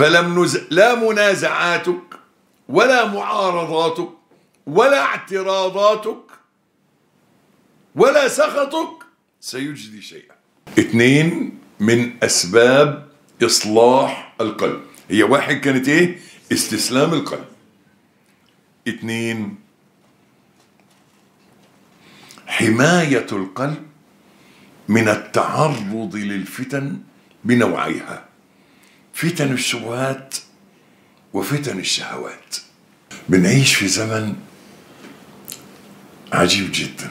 فلم نز... لا منازعاتك ولا معارضاتك ولا اعتراضاتك ولا سخطك سيجدي شيئا اثنين من اسباب اصلاح القلب هي واحد كانت ايه استسلام القلب اثنين حماية القلب من التعرض للفتن بنوعيها فتن الشبهات وفتن الشهوات بنعيش في زمن عجيب جدا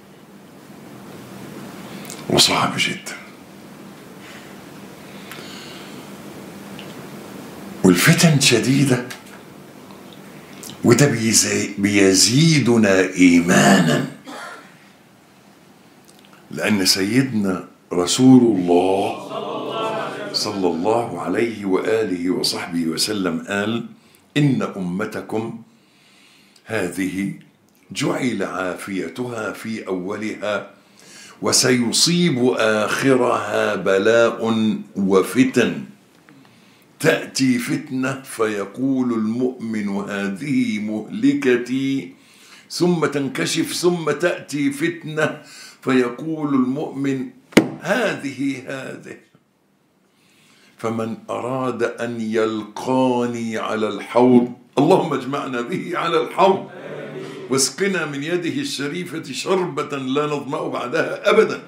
وصعب جدا والفتن شديدة وده بيزي- بيزيدنا إيمانا لأن سيدنا رسول الله صلى الله عليه وآله وصحبه وسلم قال إن أمتكم هذه جعل عافيتها في أولها وسيصيب آخرها بلاء وفتن تأتي فتنة فيقول المؤمن هذه مهلكتي ثم تنكشف ثم تأتي فتنة فيقول المؤمن هذه هذه فمن أراد أن يلقاني على الحوض اللهم اجمعنا به على الحوض واسقنا من يده الشريفة شربة لا نظمأ بعدها أبدا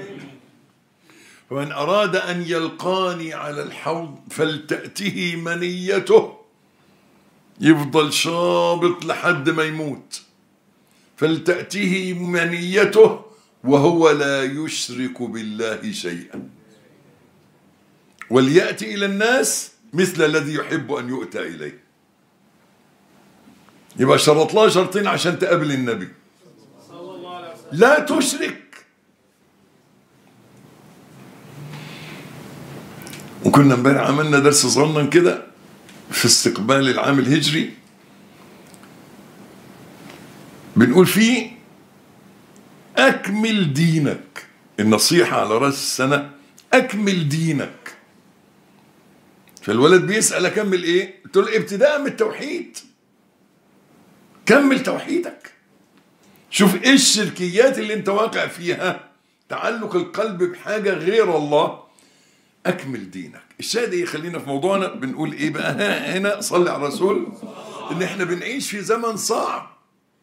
فمن أراد أن يلقاني على الحوض فلتأته منيته يفضل شابط لحد ما يموت فلتأته منيته وهو لا يشرك بالله شيئا وليأتي إلى الناس مثل الذي يحب أن يؤتى إليه يبقى شرط لها شرطين عشان تقابل النبي لا تشرك وكنا امبارح عملنا درس صغنن كده في استقبال العام الهجري بنقول فيه أكمل دينك النصيحة على رأس السنة أكمل دينك فالولد بيسأل أكمل إيه؟ قلت له ابتداء من التوحيد كمل توحيدك شوف إيه الشركيات اللي أنت واقع فيها تعلق القلب بحاجة غير الله أكمل دينك الشاهد إيه خلينا في موضوعنا بنقول إيه بقى ها هنا صلي على الرسول إن إحنا بنعيش في زمن صعب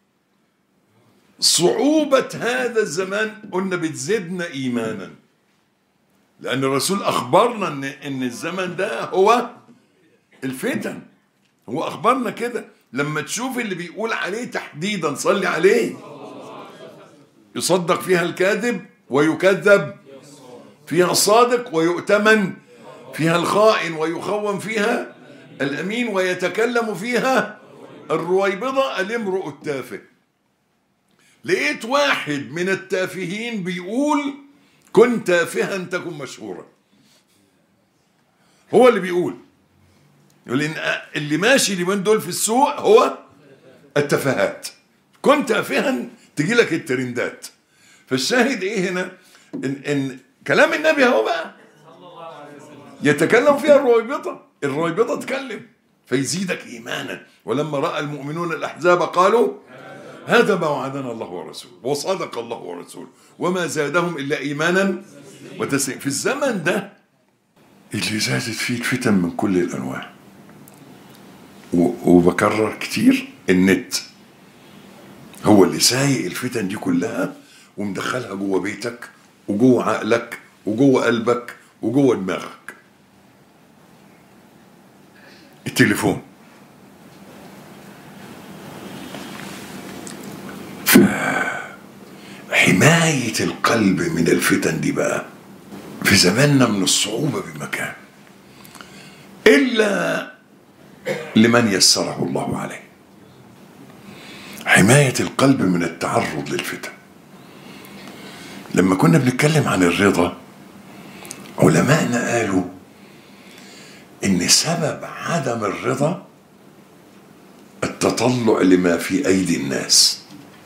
صعوبة هذا الزمان قلنا بتزيدنا إيمانا لأن الرسول أخبرنا إن إن الزمن ده هو الفتن هو أخبرنا كده لما تشوف اللي بيقول عليه تحديدا صلي عليه يصدق فيها الكاذب ويكذب فيها الصادق ويؤتمن فيها الخائن ويخون فيها الأمين ويتكلم فيها الرويبضة الامرؤ التافه لقيت واحد من التافهين بيقول كن تافها تكن مشهورا هو اللي بيقول يقول إن اللي ماشي اليومين دول في السوق هو التفاهات كن تافها تجي لك الترندات فالشاهد ايه هنا ان, إن كلام النبي اهو بقى يتكلم فيها الرويبضة الرويبضة تكلم فيزيدك إيمانا ولما رأى المؤمنون الأحزاب قالوا هذا ما وعدنا الله ورسوله وصدق الله ورسوله وما زادهم إلا إيمانا وتسليما في الزمن ده اللي زادت فيه الفتن من كل الأنواع و- وبكرر كتير النت هو اللي سايق الفتن دي كلها ومدخلها جوه بيتك وجوه عقلك وجوه قلبك وجوه دماغك التليفون حماية القلب من الفتن دي بقى في زماننا من الصعوبة بمكان إلا لمن يسره الله عليه حماية القلب من التعرض للفتن لما كنا بنتكلم عن الرضا علماءنا قالوا ان سبب عدم الرضا التطلع لما في ايدي الناس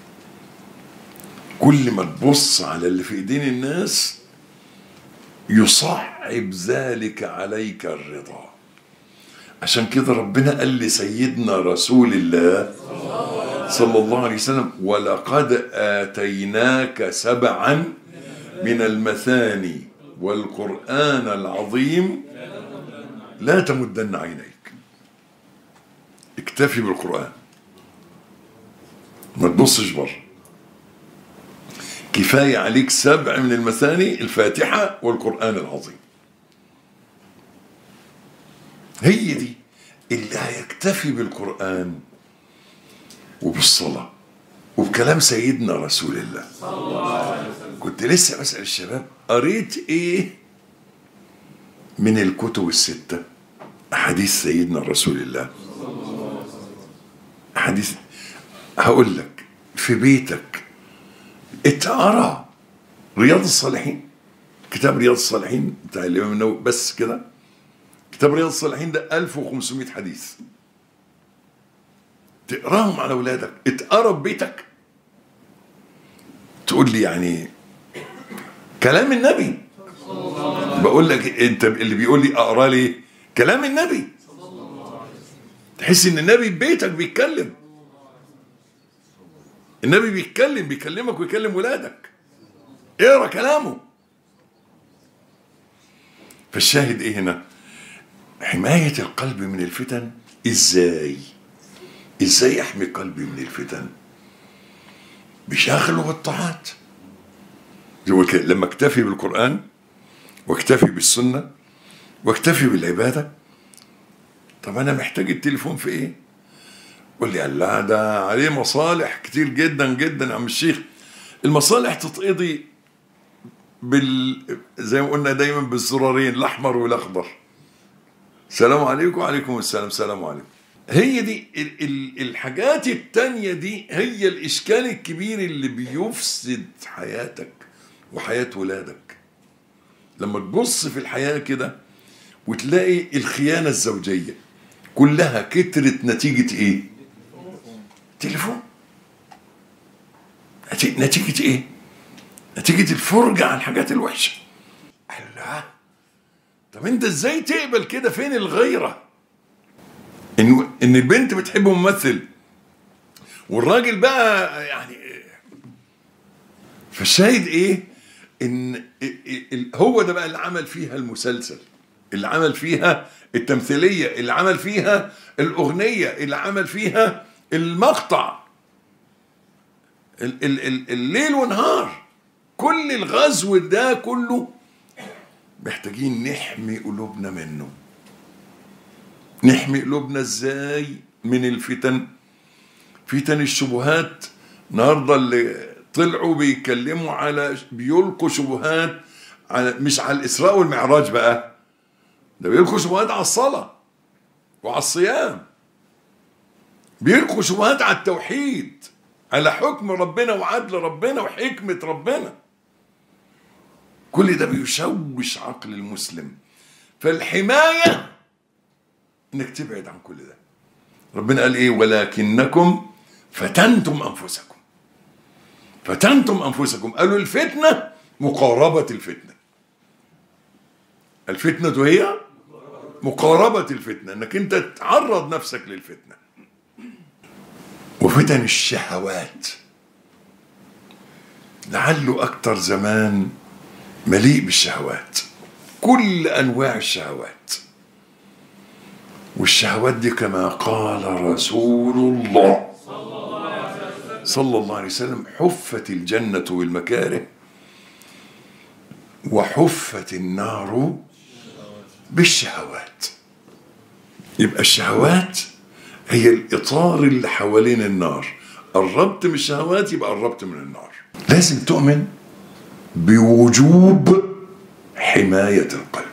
كل ما تبص على اللي في ايدين الناس يصعب ذلك عليك الرضا عشان كده ربنا قال لسيدنا رسول الله صلى الله عليه وسلم ولقد آتيناك سبعا من المثاني والقرآن العظيم لا تمدن عينيك اكتفي بالقرآن ما تبصش بره كفاية عليك سبع من المثاني الفاتحة والقرآن العظيم هي دي اللي هيكتفي بالقرآن وبالصلاة وبكلام سيدنا رسول الله كنت لسه بسأل الشباب قريت ايه من الكتب الستة أحاديث سيدنا رسول الله أحاديث هقول لك في بيتك اتقرا رياض الصالحين كتاب رياض الصالحين بتاع الإمام النووي بس كده كتاب رياض الصالحين ده 1500 حديث تقراهم على اولادك اتقرا ببيتك تقول لي يعني كلام النبي بقول لك انت اللي بيقول لي اقرا ليه كلام النبي تحس ان النبي ببيتك بيتكلم النبي بيتكلم بيكلمك ويكلم ولادك اقرا كلامه فالشاهد ايه هنا حماية القلب من الفتن ازاي ازاي احمي قلبي من الفتن بشغله بالطاعات زي كده لما اكتفي بالقرآن واكتفي بالسنة واكتفي بالعبادة طب انا محتاج التليفون في ايه قول لي لا ده عليه مصالح كتير جدا جدا يا عم الشيخ المصالح تتقضي بال زي ما قلنا دايما بالزرارين الاحمر والاخضر سلام عليكم وعليكم السلام سلام عليكم هي دي ال ال الحاجات التانية دي هي الإشكال الكبير اللي بيفسد حياتك وحياة ولادك لما تبص في الحياة كده وتلاقي الخيانة الزوجية كلها كترت نتيجة ايه تليفون نتيجة ايه نتيجة الفرجة على الحاجات الوحشة الله طب انت ازاي تقبل كده فين الغيرة ان ان البنت بتحب ممثل والراجل بقى يعني فالشاهد ايه ان هو ده بقى اللي عمل فيها المسلسل اللي عمل فيها التمثيلية اللي عمل فيها الأغنية اللي عمل فيها المقطع الليل ونهار كل الغزو ده كله محتاجين نحمي قلوبنا منه نحمي قلوبنا ازاي من الفتن فتن الشبهات النهارده اللي طلعوا بيتكلموا على بيلقوا شبهات على مش على الاسراء والمعراج بقى ده بيلقوا شبهات على الصلاه وعلى الصيام بيلقوا شبهات على التوحيد على حكم ربنا وعدل ربنا وحكمه ربنا كل ده بيشوش عقل المسلم فالحمايه انك تبعد عن كل ده ربنا قال ايه ولكنكم فتنتم انفسكم فتنتم انفسكم قالوا الفتنه مقاربه الفتنه الفتنه هي مقاربه الفتنه انك انت تعرض نفسك للفتنه وفتن الشهوات لعله اكتر زمان مليء بالشهوات كل انواع الشهوات والشهوات دي كما قال رسول الله صلى الله عليه وسلم حفت الجنة بالمكاره وحفت النار بالشهوات يبقى الشهوات هي الإطار اللي حوالين النار قربت من الشهوات يبقى قربت من النار لازم تؤمن بوجوب حماية القلب